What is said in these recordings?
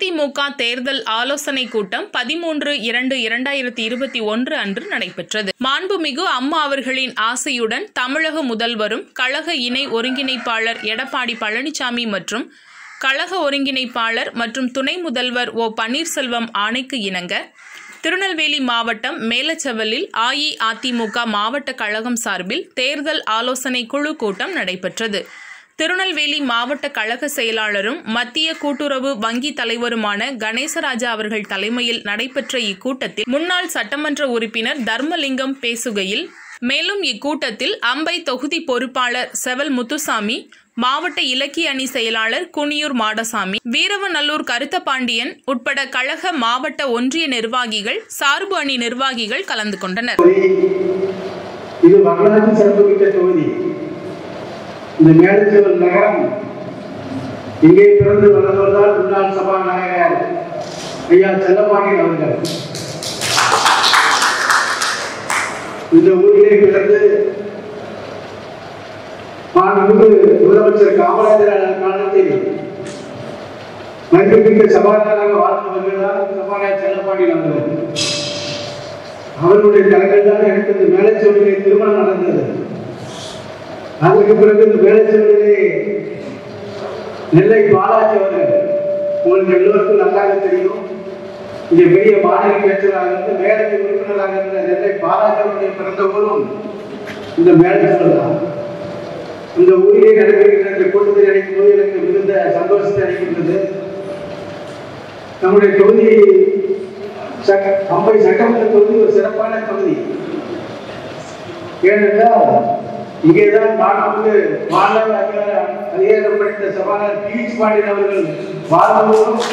அதிமுக தேர்தல் ஆலோசனை கூட்டம் பதிமூன்று இரண்டு இரண்டாயிரத்தி இருபத்தி ஒன்று அன்று நடைபெற்றது மாண்புமிகு அம்மா அவர்களின் ஆசையுடன் தமிழக முதல்வரும் கழக இணை ஒருங்கிணைப்பாளர் எடப்பாடி பழனிசாமி மற்றும் கழக ஒருங்கிணைப்பாளர் மற்றும் துணை முதல்வர் ஓ பன்னீர்செல்வம் ஆணைக்கு இணங்க திருநெல்வேலி மாவட்டம் மேலச்செவலில் அஇஅதிமுக மாவட்ட கழகம் சார்பில் தேர்தல் ஆலோசனை குழு கூட்டம் நடைபெற்றது திருநெல்வேலி மாவட்ட கழக செயலாளரும் மத்திய கூட்டுறவு வங்கி தலைவருமான கணேசராஜா அவர்கள் தலைமையில் நடைபெற்ற இக்கூட்டத்தில் முன்னாள் சட்டமன்ற உறுப்பினர் தர்மலிங்கம் பேசுகையில் மேலும் இக்கூட்டத்தில் அம்பை தொகுதி பொறுப்பாளர் செவல் முத்துசாமி மாவட்ட இலக்கிய அணி செயலாளர் குனியூர் மாடசாமி வீரவநல்லூர் கருத்தபாண்டியன் உட்பட கழக மாவட்ட ஒன்றிய நிர்வாகிகள் சார்பு அணி நிர்வாகிகள் கலந்து கொண்டனர் இது வரலாற்று சிறப்புமிக்க தொகுதி இந்த மேலச்செவல் நகரம் இங்கே பிறந்து வளர்ந்தவர்தான் முன்னாள் சபாநாயகர் ஐயா செல்லப்பாண்டியன் அவர்கள் இந்த ஊரிலே பிறந்து மாண்புமிகு முதலமைச்சர் காமராஜர் காலத்தில் மதிப்புமிக்க சபாநாயகராக வாழ்ந்தவர்கள் தான் சபாநாயகர் செல்லப்பாண்டியன் அவர்கள் அவர்களுடைய தலைமையில் தான் எனக்கு இந்த மேலச்செவலிலே திருமணம் நடந்தது அதற்கு பிறகு இந்த மேலச்செவலிலே நெல்லை பாலாஜி அவர்கள் உங்களுக்கு எல்லோருக்கும் நன்றாக தெரியும் இங்கே பெரிய மாநில பேச்சராக இருந்து மேலவை உறுப்பினராக இருந்த நெல்லை பாலாஜி அவருடைய பிறந்த ஊரும் இந்த மேலச்செவல் தான் இந்த ஊரிலே நடைபெறுகின்ற இந்த கூட்டத்தை அடைக்கும் போது எனக்கு மிகுந்த சந்தோஷத்தை அளிக்கின்றது நம்முடைய தொகுதி சட்ட- அம்பை சட்டமன்ற தொகுதி ஒரு சிறப்பான தொகுதி ஏனென்றால் இங்கேதான் மாண்புமிகு மாநில அதிகார அதிகாரம் படித்த சபாநாயகர் பி எச் பாண்டியன் அவர்கள் வாழ்ந்தபோதும்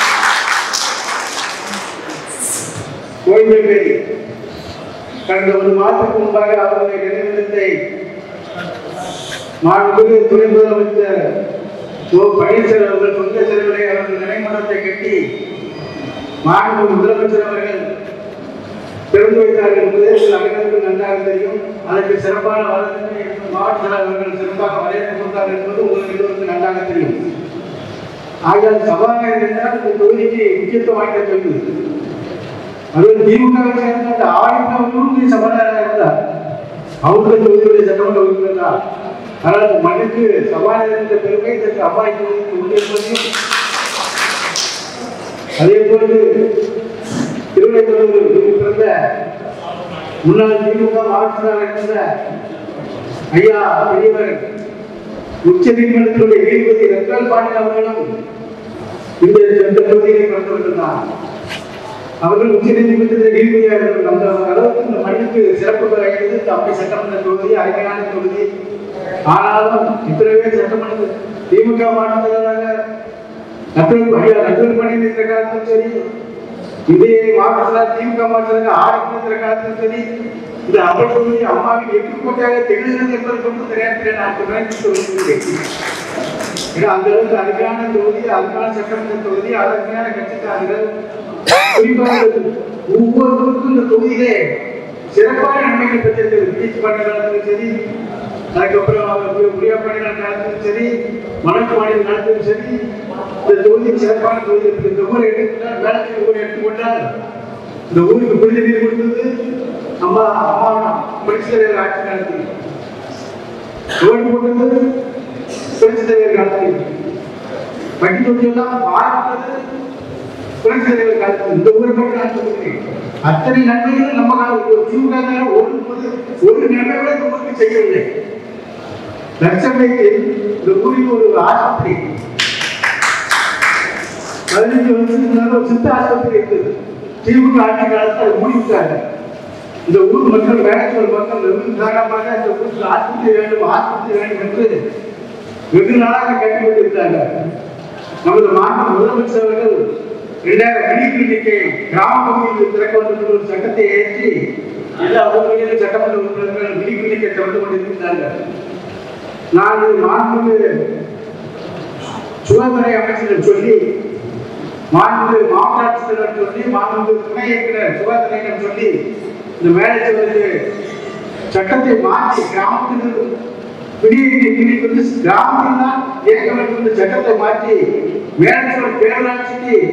கோயில்பேரி கடந்த ஒரு மாதத்துக்கு முன்பாக அவருடைய நினைவிடத்தை மாண்புமிகு துணை முதலமைச்சர் ஓ பன்னீர்செல்வம் அவர்கள் சொந்த செலவிலே அவர்கள் நினைமன்றத்தை கட்டி மாண்பு முதலமைச்சர் அவர்கள் திறந்து வைத்தார்கள் என்பது உங்கள் அனைவருக்கும் நன்றாக தெரியும் அதற்கு சிறப்பான வரவேற்பை மாவட்ட செயலாளர் அவர்கள் சிறப்பாக வரவேற்பு கொடுத்தார்கள் என்பது உங்களுக்கு எல்லோருக்கும் நன்றாக தெரியும் ஆகையால் சபாநாயகர் என்றால் இந்த தொகுதிக்கு முக்கியத்துவம் வாய்ந்த தொகுதி அதுவும் திமுக வை சேர்ந்த அந்த ஆயிரம் அவர்களும் சபாநாயகராக இருந்தார் அவங்களும் தொகுதியுடைய சட்டமன்ற உறுப்பினர் தான் ஆனால் இந்த மண்ணுக்கு சபாநாயகர் என்ற பெருமை இதற்கு அம்மாய் தொகுதிக்கு உண்டு என்பதையும் அதே போன்று திருவள்ளுவர் பிறந்த முன்னாள் திமுக மாவட்ட இருந்த ஐயா பெரியவர் உச்ச நீதிமன்றத்தினுடைய நீதிபதி ரத்னால் பாண்டியன் அவர்களும் இந்த இந்த தொகுதியிலே பிறந்தவர்கள் தான் அவர்கள் உச்ச நீதிமன்றத்தில் நீதிபதியாக இருந்தார்கள் அந்த அளவுக்கு இந்த மண்ணுக்கு சிறப்பு கிடைக்கிறது இந்த அம்பை சட்டமன்ற தொகுதி அருமையான தொகுதி ஆனாலும் இத்தனை பேர் சட்டமன்ற திமுக மாவட்ட செயலாளராக நத்தூர் ஐயா நத்தூர் பணியில் இருக்கிற காலத்திலும் சரி இதே மாவட்டத்தில் திமுக மாவட்டத்தில் ஆரோக்கியம் இருக்கிற காலத்திலும் சரி இந்த அம்பல் தொகுதி அம்மாவின் எட்டு கோட்டையாக திகழ்கிறது என்பதை கொண்டு இந்த நேரத்தில் நான் நினைத்து விரும்புகிறேன் ஏன்னா அந்த அளவுக்கு அருமையான தொகுதி அருமையான சட்டமன்ற தொகுதி அருமையான கட்சிக்காரர்கள் குறிப்பாக ஒவ்வொருவருக்கும் இந்த தொகுதியிலே சிறப்பான நன்மைகள் பெற்றிருக்கிறது பீச் பண்ண காலத்திலும் சரி அதுக்கப்புறம் அவர் புரியா பண்ணின காலத்திலும் சரி மணக்கு மாநில காலத்திலும் சரி இந்த தொகுதி சிறப்பான தொகுதி இருக்கு. இந்த ஊரை எடுத்துக்கொண்டால் வேளச்சேரி ஊரை எடுத்துக்கொண்டால் இந்த ஊருக்கு குடிநீர் நீர் கொடுத்தது அம்மா அம்மா புரட்சித்தலைவர் ஆட்சி காலத்தில் ரோடு போட்டது புரட்சித்தலைவர் காலத்தில் வண்டி தொட்டியெல்லாம் மாறினது புரட்சித்தலைவர் காலத்தில் இந்த ஊரை மட்டும் நான் சொல்லுகிறேன் அத்தனை நன்மைகளும் நம்ம காலத்தில் ஒரு திமுக காரர் ஒரு ஒரு- ஒரு நன்மை கூட இந்த ஊருக்கு செய்யவில்லை லட்சமைக்கு இந்த ஊரில் ஒரு ஆஸ்பத்திரி பதினஞ்சு வருஷத்துக்கு முன்னால ஒரு சித்த ஆஸ்பத்திரி இருந்தது திமுக ஆட்சி காலத்தில் அதை மூடிவிட்டாங்க இந்த ஊர் மக்கள் வேலைச்சோர் மக்கள் வெகு காரணமாக இந்த ஊருக்கு ஆஸ்பத்திரி வேண்டும் ஆஸ்பத்திரி வேண்டும் என்று வெகு நாளாக கேட்டுக்கொண்டிருந்தாங்க நமது மாநில முதலமைச்சர் அவர்கள் இரண்டாயிரம் மணி கிளினிக்கை கிராம பகுதியில் திறக்க வேண்டும் என்ற ஒரு சட்டத்தை ஏற்றி எல்லா ஊர்களிலும் சட்டமன்ற உறுப்பினர்கள் மினி கிளினிக்கை திறந்து கொண்டிருக்கிறார்கள் நான் இது மாண்புமிகு சுகாதார அமைச்சரிடம் சொல்லி மாண்புமிகு மாவட்ட ஆட்சித்தலைவர் சொல்லி மாண்புமிகு துணை இயக்குனர் சுகாதாரம் சொல்லி இந்த மேலே சட்டத்தை மாற்றி கிராமத்தில் குடியிருக்க கிளினிக் வந்து கிராமத்தில் தான் இயக்க வேண்டும் என்ற சட்டத்தை மாற்றி மேலே பேரூராட்சிக்கு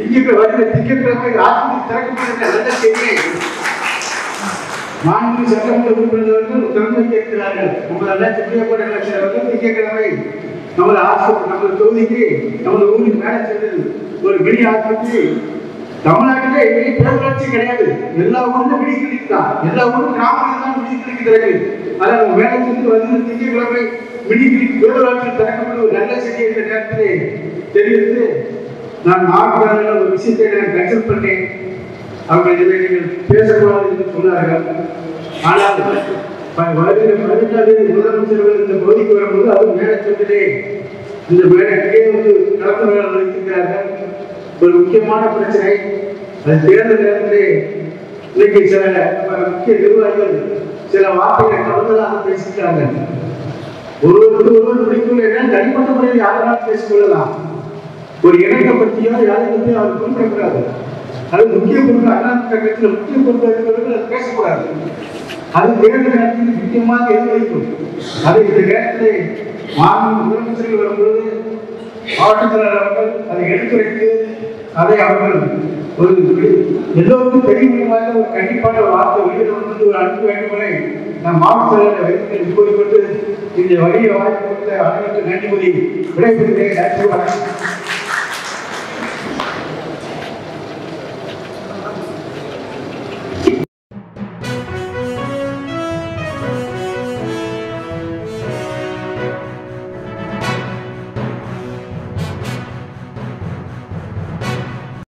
திங்கட்கிழமை வருகிற திங்கட்கிழமை ஆஸ்பத்திரி திறக்கப்படுகிற நல்ல செய்தியை மாண்பு சட்டமன்ற உறுப்பினர்கள் திறந்து வைக்கிறார்கள் நமது ரெண்டாயிரத்தி பிரியப்பட்ட எலெக்ஷன் அவர்கள் திங்கட்கிழமை நமது ஆஸ்பத்திரி நமது தொகுதிக்கு நமது ஊருக்கு மேலே சென்றது ஒரு மினி ஆஸ்பத்திரி தமிழ்நாட்டிலே எங்கேயும் பேரூராட்சி கிடையாது எல்லா ஊருக்கும் மினி கிளினிக் தான் எல்லா ஊரும் கிராமங்கள் தான் மினி கிளினிக் திறக்கு ஆனால் நம்ம மேலே சென்று வந்து திங்கட்கிழமை மினி கிளினிக் பேரூராட்சி திறக்கப்படும் ஒரு நல்ல செய்தி இந்த நேரத்திலே தெரிவித்து நான் மாவட்ட ஒரு விஷயத்தை நான் கன்சல்ட் பண்ணேன் அவர்கள் இதை நீங்கள் பேசக்கூடாது என்று சொன்னார்கள் ஆனால் ப- வருகிற பதினெட்டாம் தேதி முதலமைச்சர்கள் இந்த பகுதிக்கு வரும்போது அது மேலே சொல்லிலே இந்த மேடைக்கே வந்து கலந்துரையாடல் வைத்திருக்கிறார்கள் ஒரு முக்கியமான பிரச்சனை அது தேர்தல் நேரத்திலே இன்னைக்கு சில நம்ம முக்கிய நிர்வாகிகள் சில வார்த்தைகளை கலந்ததாக பேசிக்கிறாங்க ஒருவருக்கு ஒருவர் பிடிக்கவில்லை தனிப்பட்ட முறையில் யாரெல்லாம் பேசிக்கொள்ளலாம் ஒரு இணக்கை பற்றியோ யாரை பற்றியோ அவர் குறிப்பிடக்கூடாது அது முக்கிய பொருள் அண்ணா கட்சியில் முக்கிய பொருள் இருக்கிறவர்கள் அது பேசக்கூடாது அது தேர்தல் நேரத்தில் முக்கியமாக எதிர்வலிக்கும் அதை இந்த நேரத்தில் மாநில முதலமைச்சர்கள் வரும்பொழுது மாவட்ட செயலர் அவர்கள் அதை எடுத்துரைத்து அதை அவர்கள் ஒரு எல்லோருக்கும் தெரியுமாக ஒரு கண்டிப்பான ஒரு வார்த்தை வெளியிட வந்து ஒரு அனுப்ப வேண்டுமென நான் மாவட்ட செயலரை வைத்து கூறிக்கொண்டு இந்த வழியை வாய்ப்பு கொடுத்த அனைவருக்கும் நன்றி கூறி விடைபெறுகிறேன் நன்றி வணக்கம்